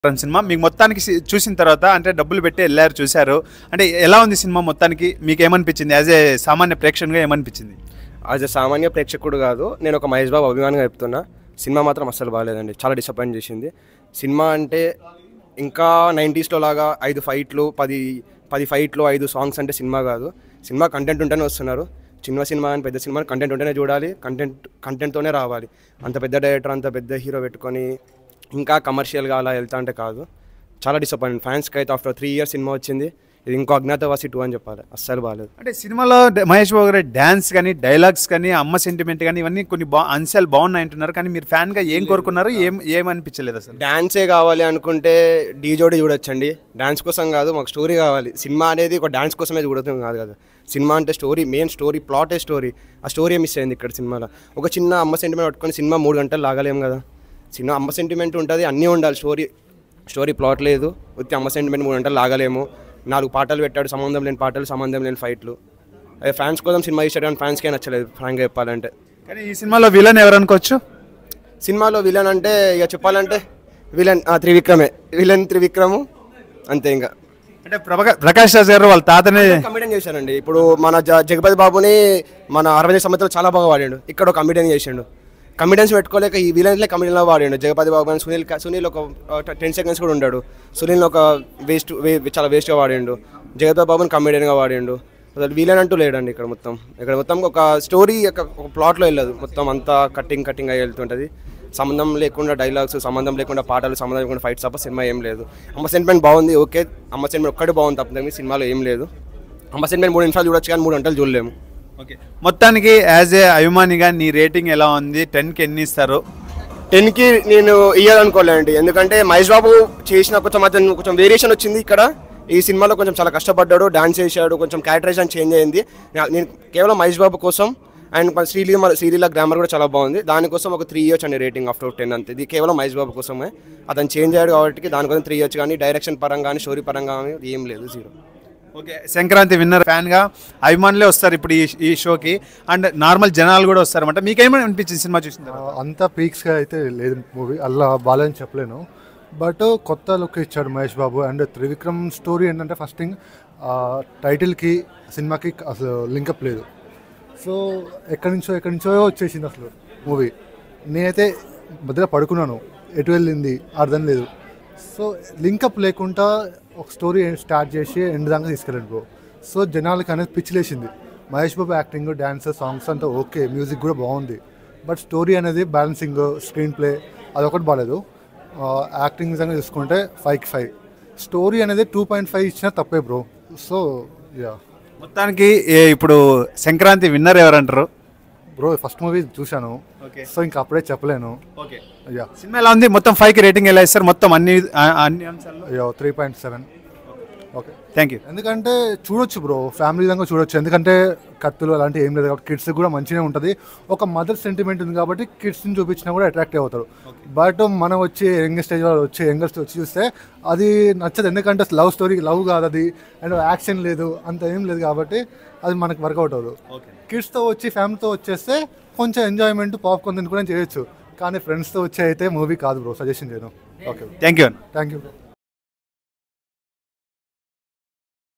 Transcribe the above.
cinema మీకు మొత్తానికి C- చూసిన తర్వాత అంటే డబ్బులు పెట్టి వెళ్ళారు చూశారు అంటే ఎలా ఉంది సినిమా మొత్తానికి మీకు ఏమనిపించింది యాజ్ ఏ సామాన్య ప్రేక్షకునిగా ఏమనిపించింది యాజ్ ఎ సామాన్య ప్రేక్షకుడు కాదు నేను ఒక మహేష్ బాబు అభిమానిగా చెప్తున్నా సినిమా మాత్రం అస్సలు బాగాలేదండి చాలా డిసప్పాయింట్ చేసింది సినిమా అంటే ఇంకా నైంటీస్లో లాగా ఐదు ఫైట్లు పది పది ఫైట్లు ఐదు సాంగ్స్ అంటే సినిమా కాదు సినిమా కంటెంట్ ఉంటేనే వస్తున్నారు చిన్న సినిమా అని పెద్ద సినిమా కంటెంట్ ఉంటేనే చూడాలి కంటెంట్ కంటెంట్తోనే రావాలి అంత పెద్ద డైరెక్టర్ అంత పెద్ద హీరో పెట్టుకొని ఇంకా కమర్షియల్గా అలా వెళ్తా అంటే కాదు చాలా డిసప్పాయింట్ ఫ్యాన్స్కి అయితే ఆఫ్టర్ త్రీ ఇయర్స్ సినిమా వచ్చింది ఇది ఇంకో అజ్ఞాతవాసి టూ అని చెప్పాలి అస్సలు బాగాలేదు అంటే సినిమాలో డ- మహేష్ బాబు గారి డ్యాన్స్ కానీ డైలాగ్స్ కానీ అమ్మ సెంటిమెంట్ కానీ ఇవన్నీ కొన్ని బా అంశాలు బాగున్నాయి అంటున్నారు కానీ మీరు ఫ్యాన్గా ఏం కోరుకున్నారు ఏం ఏమనిపించలేదు అసలు డాన్సే కావాలి అనుకుంటే డీ జోడి చూడొచ్చండి డాన్స్ కోసం కాదు మాకు స్టోరీ కావాలి సినిమా అనేది ఒక డాన్స్ కోసమే చూడటం కాదు కదా సినిమా అంటే స్టోరీ మెయిన్ స్టోరీ ప్లాటే స్టోరీ ఆ స్టోరీ మిస్ అయింది ఇక్కడ సినిమాలో ఒక చిన్న అమ్మ సెంటిమెంట్ పట్టుకొని సినిమా మూడు గంటలు లాగలేం కదా సినిమా అమ్మ సెంటిమెంట్ ఉంటుంది అన్నీ ఉండాలి స్టోరీ స్టోరీ ప్లాట్ లేదు ఉత్తి అమ్మ సెంటిమెంట్ మూడు గంటలు లాగలేము నాలుగు పాటలు పెట్టాడు సంబంధం లేని పాటలు సంబంధం లేని ఫైట్లు అదే ఫ్యాన్స్ కోసం సినిమా ఇచ్చాడు కానీ ఫ్యాన్స్కే నచ్చలేదు ఫ్రాంక్గా చెప్పాలంటే కానీ ఈ సినిమాలో విలన్ ఎవరు అనుకోవచ్చు సినిమాలో విలన్ అంటే ఇక చెప్పాలంటే విలన్ ఆ, త్రివిక్రమే విలన్ త్రివిక్రము అంతే ఇంకా అంటే ప్రభా ప్రకాష్ రాజ్ గారు వాళ్ళ తాతనే కమిడియన్ చేశారండి ఇప్పుడు మన జ- జగపతి బాబుని మన అరవై సంవత్సరాలు చాలా బాగా వాడాడు ఇక్కడ ఒక కమిడియన్ చేసిండు కమిడియన్స్ పెట్టుకోలేక ఈ విలన్లే కమిడియన్లో వాడాడు జగపతి బాబు అని సునీల్ క- సునీల్ ఒక టెన్ సెకండ్స్ కూడా ఉన్నాడు సునీల్ ఒక వేస్ట్ చాలా వేస్ట్గా వాడిండు జగపతి బాబుని కమిడియన్గా వాడిండు అసలు విలన్ అంటూ లేడండి ఇక్కడ మొత్తం ఇక్కడ మొత్తం ఒక స్టోరీ ఒక ప్లాట్లో వెళ్ళదు మొత్తం అంతా కట్టింగ్ కట్టింగ్ అయ్యి వెళ్తుంటుంది సంబంధం లేకుండా డైలాగ్స్ సంబంధం లేకుండా పాటలు సంబంధం లేకుండా ఫైట్స్ తప్ప సినిమా ఏం లేదు అమ్మ సెంటిమెంట్ బాగుంది ఓకే అమ్మ సెంటిమెంట్ ఒక్కటి బాగుంది తప్ప దానికి సినిమాలో ఏం లేదు అమ్మ సెంటిమెంట్ మూడు నిమిషాలు చూడొచ్చు కానీ మూడు గంటలు చూడలేము ఓకే మొత్తానికి యాజ్ ఏ అభిమానిగా నీ రేటింగ్ ఎలా ఉంది టెన్కి ఎన్ని ఇస్తారు టెన్కి నేను ఇయ్యాలనుకోలేండి ఎందుకంటే మహేష్ బాబు చేసిన కొంచెం అతను కొంచెం వేరియేషన్ వచ్చింది ఇక్కడ ఈ సినిమాలో కొంచెం చాలా కష్టపడ్డాడు డాన్స్ చేశాడు కొంచెం క్యారెక్టరైజేషన్ చేంజ్ అయింది నా- నేను కేవలం మహేష్ బాబు కోసం అండ్ శ్రీలీల శ్రీలీల గ్రామర్ కూడా చాలా బాగుంది దానికోసం ఒక త్రీ ఇయర్స్ అండి రేటింగ్ ఆఫ్టర్ టెన్ అంతే ఇది కేవలం మహేష్ బాబు కోసమే అతను చేంజ్ అయ్యాడు కాబట్టి దానికోసం త్రీ ఇయర్స్ కానీ డైరెక్షన్ పరంగా కానీ స్టోరీ పరంగా కానీ ఏం లేదు జీరో ఓకే సంక్రాంతి విన్నర్ ఫ్యాన్గా అభిమానులే వస్తారు ఇప్పుడు ఈ ఈ షోకి అండ్ నార్మల్ జనాలు కూడా వస్తారన్నమాట మీకేమని అనిపించింది సినిమా చూసిన తర్వాత అంత పీక్స్గా అయితే లేదు మూవీ అలా బాగాలని చెప్పలేను బట్ కొత్త లుక్ ఇచ్చాడు మహేష్ బాబు అండ్ త్రివిక్రమ్ స్టోరీ ఏంటంటే ఫస్ట్ థింగ్ టైటిల్కి సినిమాకి అసలు లింకప్ లేదు సో ఎక్కడి నుంచో ఎక్కడి నుంచో వచ్చేసింది అసలు మూవీ నేనైతే మధ్యలో పడుకున్నాను ఎటు వెళ్ళింది అర్థం లేదు సో లింకప్ లేకుండా ఒక స్టోరీ స్టార్ట్ చేసి ఎండ్ దాకా తీసుకెళ్ళండి బ్రో సో జనాలకి అనేది పిచ్చిలేసింది Mahesh Babu acting dance songs అంతా ఓకే మ్యూజిక్ కూడా బాగుంది బట్ స్టోరీ అనేది బ్యాలెన్సింగ్ స్క్రీన్ ప్లే అదొకటి బాగాలేదు యాక్టింగ్ నిజంగా చూసుకుంటే ఫైవ్కి ఫైవ్ స్టోరీ అనేది టూ పాయింట్ ఫైవ్ ఇచ్చినా తప్పే బ్రో సో యా మొత్తానికి ఏ- ఇప్పుడు సంక్రాంతి విన్నర్ ఎవరంటారు బ్రో ఫస్ట్ మూవీ చూశాను ఓకే సో ఇంకా అప్పుడే చెప్పలేను ఓకే యా సినిమా ఎలా ఉంది మొత్తం ఫైవ్కి రేటింగ్ ఎలా ఇస్తారు మొత్తం అన్ని ఆ- అన్ని అంశాల్లో ya three point seven okay thank you ఎందుకంటే చూడొచ్చు బ్రో ఫ్యామిలీ విధంగా చూడొచ్చు ఎందుకంటే కత్తులు అలాంటివి ఏం లేదు కాబట్టి కిడ్స్ కూడా మంచిగా ఉంటుంది ఒక మదర్ సెంటిమెంట్ ఉంది కాబట్టి కిడ్స్ని చూపించినా కూడా అట్రాక్ట్ అవుతారు బట్ మనం వచ్చి యంగ్ స్టేజ్ వాళ్ళు వచ్చి యంగర్స్ వచ్చి చూస్తే అది నచ్చదు ఎందుకంటే లవ్ స్టోరీ లవ్ కాదు అది అండ్ యాక్షన్ లేదు అంత ఏం లేదు కాబట్టి అది మనకు వర్కౌట్ అవ్వదు కిడ్స్తో వచ్చి ఫ్యామిలీతో వచ్చేస్తే కొంచెం ఎంజాయ్మెంట్ పాప్కార్న్ తినుకోవడం చేయొచ్చు కానీ ఫ్రెండ్స్తో వచ్చి అయితే మూవీ కాదు బ్రో సజెషన్ చేయను okay thank you thank you bro